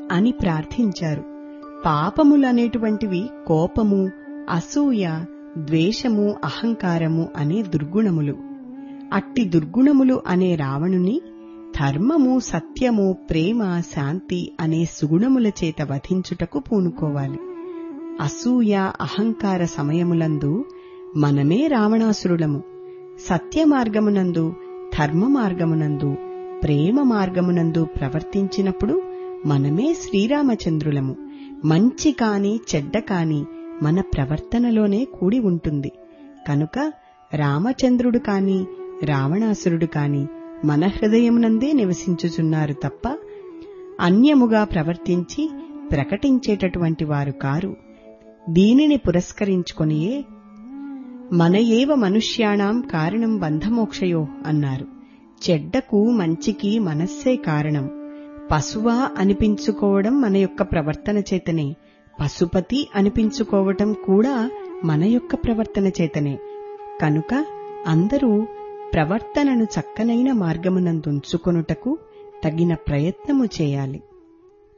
అని ప్రార్థించారు పాపములనేటువంటివి కోపము అసూయ ద్వేషము అహంకారము అనే దుర్గుణములు అట్టి దుర్గుణములు అనే రావణుని ధర్మము సత్యము ప్రేమ శాంతి అనే సుగుణముల చేత వధించుటకు పూనుకోవాలి అసూయ అహంకార సమయములందు మనమే రావణాసురులము సత్య మార్గమునందు ధర్మ మార్గమునందు ప్రేమ మార్గమునందు ప్రవర్తించినప్పుడు మనమే శ్రీరామచంద్రులము మంచి కాని చెడ్డ కాని మన ప్రవర్తనలోనే కూడి ఉంటుంది కనుక రామచంద్రుడు కాని రావణాసురుడు కాని మన హృదయమునందే నివసించుచున్నారు తప్ప అన్యముగా ప్రవర్తించి ప్రకటించేటటువంటి వారు కారు దీనిని పురస్కరించుకొనియే మన ఏవ మనుష్యాణం కారణం బంధమోక్షయో అన్నారు చెడ్డకు మంచికి మనస్సే కారణం పశువా అనిపించుకోవడం మన యొక్క ప్రవర్తన చేతనే పశుపతి అనిపించుకోవటం కూడా మన యొక్క ప్రవర్తన చేతనే కనుక అందరూ ప్రవర్తనను చక్కనైన మార్గమునందుంచుకొనుటకు తగిన ప్రయత్నము చేయాలి